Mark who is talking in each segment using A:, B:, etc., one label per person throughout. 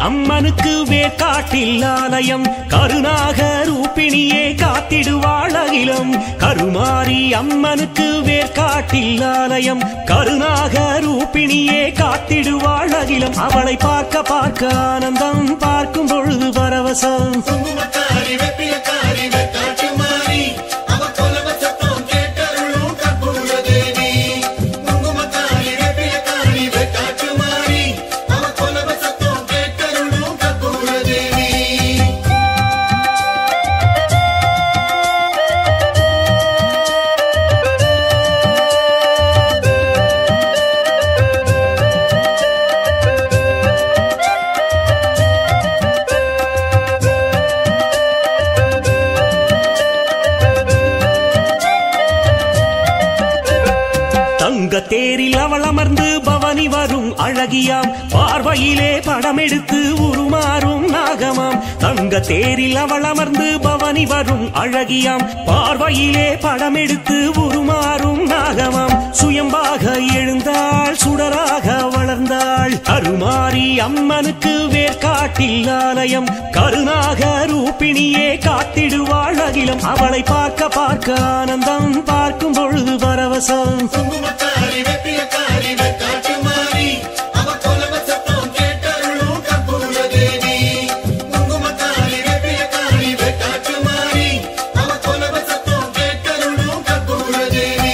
A: அம்மனுக்கு வேர்க்காட்டில் ஆலயம் கருணாக ரூபிணியே காத்திடுவாள் அகிலம் கருமாரி அம்மனுக்கு வேர்க்காட்டில் ஆலயம் கருணாக ரூபிணியே காத்திடுவாள் அகிலம் அவளை பார்க்க பார்க்க ஆனந்தம் பார்க்கும் பொழுது பரவசம்
B: குங்குமக்காரி வெப்பிலக்காரி வெட்டாட்டு மாறி அவ கொலவ சத்தம் கேட்டருளும் கற்பூர தேவி குங்குமக்காரி வெப்பிலக்காரி வெட்டாட்டு மாறி அவ கொலவ சத்தம் கேட்டருளும் கற்பூர தேவி
A: தங்க தேரில் அவள் அமர்ந்து பவனி வரும் அழகியாம் பார்வையிலே படமெடுத்து உருமாறும் நாகமாம் தங்க தேரில் அவள் அமர்ந்து பவனி வரும் அழகியாம் பார்வையிலே படமெடுத்து உருமாறும் நாகமாம் சுயம்பாக எழுந்தாள் சுடராக வளர்ந்தாள் கருமாரி அம்மனுக்கு வேர்க்காட்டில் ஆலயம் கருணாக ரூபிணியே காத்திடுவாள் அகிலம் அவளை பார்க்க பார்க்க ஆனந்தம் பார்க்கும் பொழுது பரவசம்
B: குங்குமக்காரி வெப்பிலக்காரி வெட்டாட்டு மாறி அவ கொலவ சத்தம் கேட்டருளும் கற்பூர தேவி குங்குமக்காரி வெப்பிலக்காரி வெட்டாட்டு மாறி அவ கொலவ சத்தம் கேட்டருளும் கற்பூர தேவி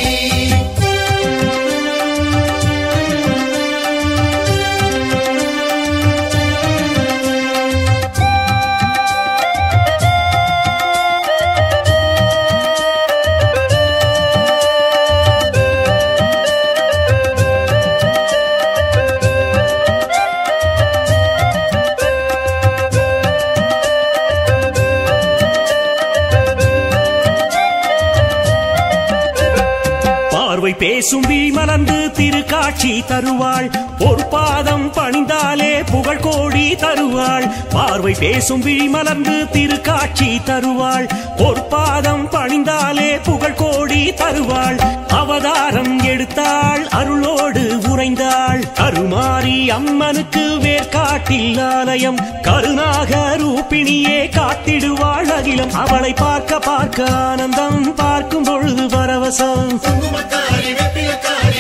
A: பார்வை பேசும் விழிமலர்ந்து திருக்காட்சி தருவாள் பொற்பாதம் பணிந்தாலே புகழ் கோடி தருவாள் பார்வை பேசும் விழிமலர்ந்து திருக்காட்சி தருவாள் பொற்பாதம் பணிந்தாலே புகழ் கோடி தருவாள் அவதாரம் எடுத்தாள் அருளோடு உறைந்தாள் கருமாரி அம்மனுக்கு வேர்க்காட்டில் ஆலயம் கருணாக ரூபிணியே காத்திடுவாள் அகிலம் அவளை பார்க்க பார்க்க ஆனந்தம் பார்க்கும் பொழுது பரவசம்
B: குங்குமக்காரி வெப்பிலக்காரி